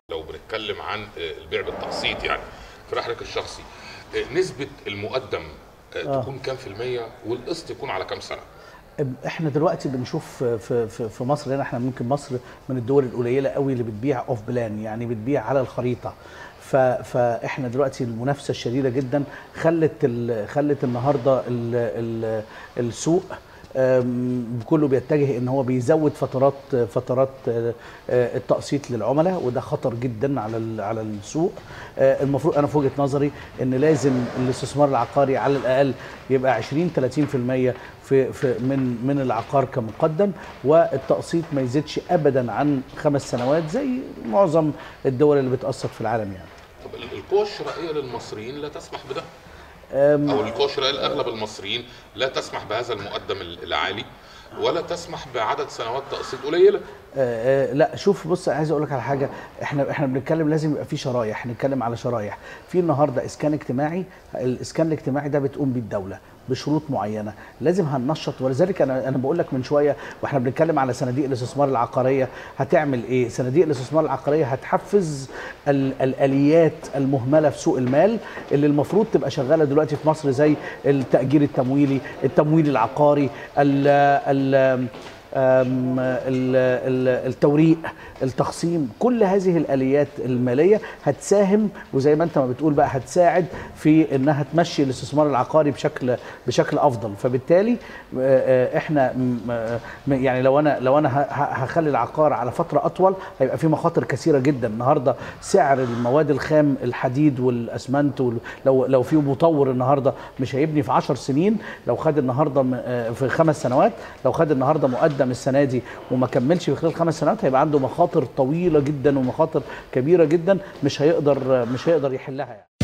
لو بنتكلم عن البيع بالتقسيط يعني في رحلك الشخصي نسبة المقدم آه. تكون كام في المية والقسط يكون على كام سنة؟ احنا دلوقتي بنشوف في في في مصر هنا احنا ممكن مصر من الدول القليله قوي اللي بتبيع اوف بلان يعني بتبيع على الخريطه ف- فاحنا دلوقتي المنافسه الشديده جدا خلت ال- خلت النهارده ال ال السوق أم، كله بيتجه ان هو بيزود فترات فترات آه، آه، التقسيط للعملاء وده خطر جدا على ال- على السوق آه، المفروض انا في وجهه نظري ان لازم الاستثمار العقاري على الاقل يبقى 20 30% في في من من العقار كمقدم والتقسيط ما يزيدش ابدا عن خمس سنوات زي معظم الدول اللي بتقسط في العالم يعني طب ال- القوى الشرائية للمصريين لا تسمح بده أم، أو القوى الشرائية لأغلب المصريين لا تسمح بهذا المقدم ال- العالي ولا تسمح بعدد سنوات تقسيط قليلة آه، آه، لا شوف بص عايز اقول لك على حاجه احنا احنا بنتكلم لازم يبقى في شرايح نتكلم على شرايح في النهارده اسكان اجتماعي الاسكان الاجتماعي ده بتقوم بيه الدوله بشروط معينه لازم هننشط ولذلك انا انا بقول لك من شويه واحنا بنتكلم على صناديق الاستثمار العقاريه هتعمل ايه صناديق الاستثمار العقاريه هتحفز ال- الاليات المهمله في سوق المال اللي المفروض تبقى شغاله دلوقتي في مصر زي التاجير التمويلي التمويل العقاري ال ال أم، ال- ال- التوريق التخصيم كل هذه الاليات الماليه هتساهم وزي ما انت ما بتقول بقى هتساعد في انها تمشي الاستثمار العقاري بشكل بشكل افضل فبالتالي آه، آه، احنا م- آه، م- يعني لو انا لو انا ه- ه- هخلي العقار على فتره اطول هيبقى في مخاطر كثيره جدا النهارده سعر المواد الخام الحديد والاسمنت وال- لو لو في مطور النهارده مش هيبني في 10 سنين لو خد النهارده م- آه، في خمس سنوات لو خد النهارده مقدم السنه دي وما كملش في خلال خمس سنوات هيبقى عنده مخاطر طويله جدا ومخاطر كبيره جدا مش هيقدر مش هيقدر يحلها يعني.